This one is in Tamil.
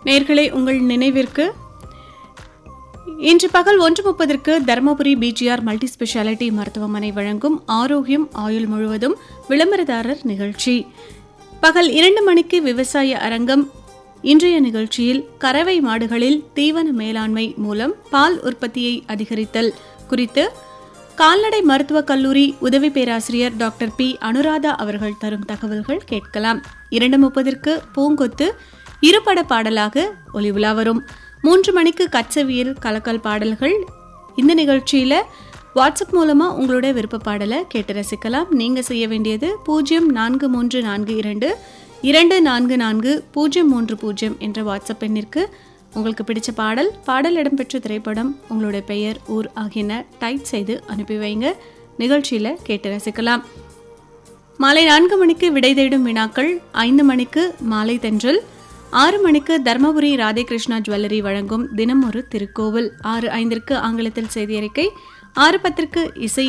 நேர்களே உங்கள் நினைவிற்கு இன்று பகல் ஒன்று முப்பதற்கு தருமபுரி பிஜிஆர் மல்டி ஸ்பெஷாலிட்டி மருத்துவமனை வழங்கும் ஆரோக்கியம் ஆயுள் முழுவதும் விளம்பரதாரர் நிகழ்ச்சி பகல் இரண்டு மணிக்கு விவசாய அரங்கம் இன்றைய நிகழ்ச்சியில் கறவை மாடுகளில் தீவன மேலாண்மை மூலம் பால் உற்பத்தியை அதிகரித்தல் குறித்து கால்நடை மருத்துவக் கல்லூரி உதவி பேராசிரியர் டாக்டர் பி அனுராதா அவர்கள் தரும் தகவல்கள் கேட்கலாம் இரண்டு முப்பதற்கு பூங்கொத்து இருபட பாடலாக ஒளிவுலா வரும் மூன்று மணிக்கு கச்சவியல் கலக்கல் பாடல்கள் இந்த நிகழ்ச்சியில வாட்ஸ்அப் மூலமா உங்களுடைய விருப்ப பாடலை கேட்டு ரசிக்கலாம் நீங்க செய்ய வேண்டியது பூஜ்ஜியம் நான்கு மூன்று நான்கு இரண்டு இரண்டு நான்கு நான்கு பூஜ்ஜியம் மூன்று பூஜ்ஜியம் என்ற வாட்ஸ்அப் எண்ணிற்கு உங்களுக்கு பிடிச்ச பாடல் பாடல் இடம்பெற்ற திரைப்படம் உங்களுடைய பெயர் ஊர் ஆகியன டைப் செய்து அனுப்பி வைங்க நிகழ்ச்சியில கேட்டு ரசிக்கலாம் மாலை நான்கு மணிக்கு விடை தேடும் வினாக்கள் ஐந்து மணிக்கு மாலை தென்றல் ஆறு மணிக்கு தர்மபுரி ராதேகிருஷ்ணா ஜுவல்லரி வழங்கும் தினம் ஒரு திருக்கோவில் ஆறு ஐந்திற்கு ஆங்கிலத்தில் செய்தி அறிக்கை ஆறு பத்திற்கு இசை